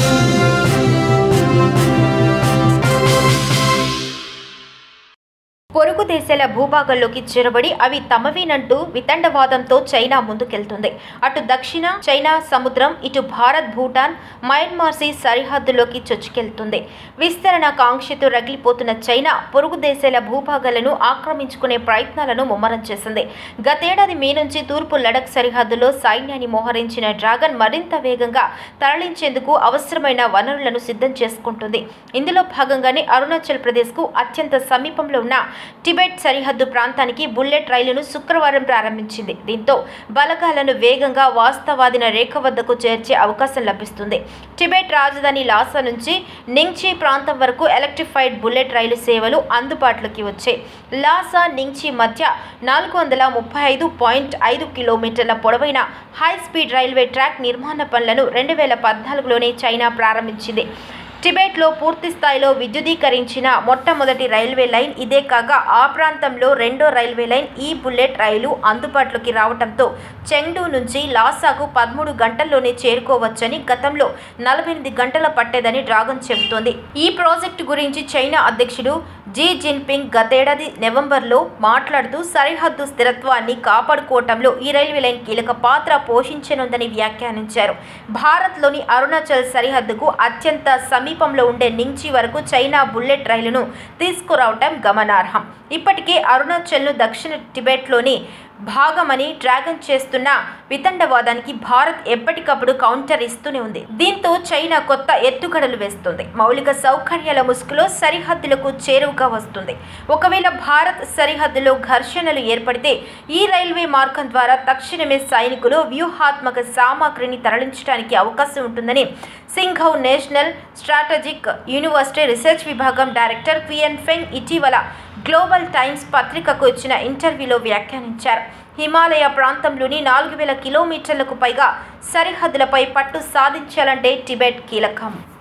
పొరుగు దేశాల భూభాగంలోకి చొరబడి అవి తమవేనంటూ వితండవాదంతో చైనా ముందుకెళ్తుంది అటు దక్షిణ చైనా సముద్రం ఇటు భారత్ భూటాన్ మయన్మార్ సీ సరిహద్దులోకి చొచ్చుకెళ్తుంది విస్తరణ కాంక్షతో రగిలిపోతున్న చైనా పొరుగు దేశాల భూభాగాలను ఆక్రమించుకునే ప్రయత్నాలను ముమ్మరం చేసింది గతేడాది మే నుంచి తూర్పు లడక్ సరిహద్దులో సైన్యాన్ని మోహరించిన డ్రాగన్ మరింత వేగంగా తరలించేందుకు అవసరమైన వనరులను సిద్ధం చేసుకుంటుంది ఇందులో భాగంగానే అరుణాచల్ ప్రదేశ్కు అత్యంత సమీపంలో ఉన్న టిబెట్ సరిహద్దు ప్రాంతానికి బుల్లెట్ రైలును శుక్రవారం ప్రారంభించింది దీంతో బలగాలను వేగంగా వాస్తవాదిన రేఖ వద్దకు చేర్చే అవకాశం లభిస్తుంది టిబెట్ రాజధాని లాసా నుంచి నింగ్చి ప్రాంతం వరకు ఎలక్ట్రిఫైడ్ బుల్లెట్ రైలు సేవలు అందుబాటులోకి వచ్చాయి లాసా నింగ్చి మధ్య నాలుగు వందల ముప్పై ఐదు పాయింట్ ఐదు కిలోమీటర్ల పొడవైన హై స్పీడ్ రైల్వే ట్రాక్ నిర్మాణ పనులను రెండు వేల పద్నాలుగులోనే చైనా ప్రారంభించింది టిబెట్లో పూర్తి స్థాయిలో విద్యుదీకరించిన మొట్టమొదటి రైల్వే లైన్ ఇదే కాగా ఆ ప్రాంతంలో రెండో రైల్వే లైన్ ఈ బుల్లెట్ రైలు అందుబాటులోకి రావడంతో చెంగ్డూ నుంచి లాసాకు పదమూడు గంటల్లోనే చేరుకోవచ్చని గతంలో నలభై ఎనిమిది గంటల పట్టేదని డ్రాగన్ చెబుతోంది ఈ ప్రాజెక్టు గురించి చైనా అధ్యక్షుడు జీ జిన్పింగ్ గతేడాది నవంబర్లో మాట్లాడుతూ సరిహద్దు స్థిరత్వాన్ని కాపాడుకోవటంలో ఈ రైల్వే లైన్ కీలక పాత్ర పోషించనుందని వ్యాఖ్యానించారు భారత్లోని అరుణాచల్ సరిహద్దుకు అత్యంత సమీపంలో ఉండే నించి వరకు చైనా బుల్లెట్ రైలును తీసుకురావటం గమనార్హం ఇప్పటికే అరుణాచల్ను దక్షిణ టిబెట్లోని భాగమని డ్రాగన్ చేస్తున్న వితండవాదానికి భారత్ ఎప్పటికప్పుడు కౌంటర్ ఇస్తూనే ఉంది దీంతో చైనా కొత్త ఎత్తుగడలు వేస్తుంది మౌలిక సౌకర్యాల ముసుగులో సరిహద్దులకు చేరువుగా వస్తుంది ఒకవేళ భారత్ సరిహద్దులో ఘర్షణలు ఏర్పడితే ఈ రైల్వే మార్గం ద్వారా తక్షణమే సైనికులు వ్యూహాత్మక సామాగ్రిని తరలించడానికి అవకాశం ఉంటుందని సింఘౌ నేషనల్ స్ట్రాటజిక్ యూనివర్సిటీ రీసెర్చ్ విభాగం డైరెక్టర్ పిఎన్ ఫెంగ్ ఇటీవల గ్లోబల్ టైమ్స్ పత్రికకు ఇచ్చిన ఇంటర్వ్యూలో వ్యాఖ్యానించారు హిమాలయ ప్రాంతంలోని నాలుగు వేల కిలోమీటర్లకు పైగా సరిహద్దులపై పట్టు సాధించాలంటే టిబెట్ కీలకం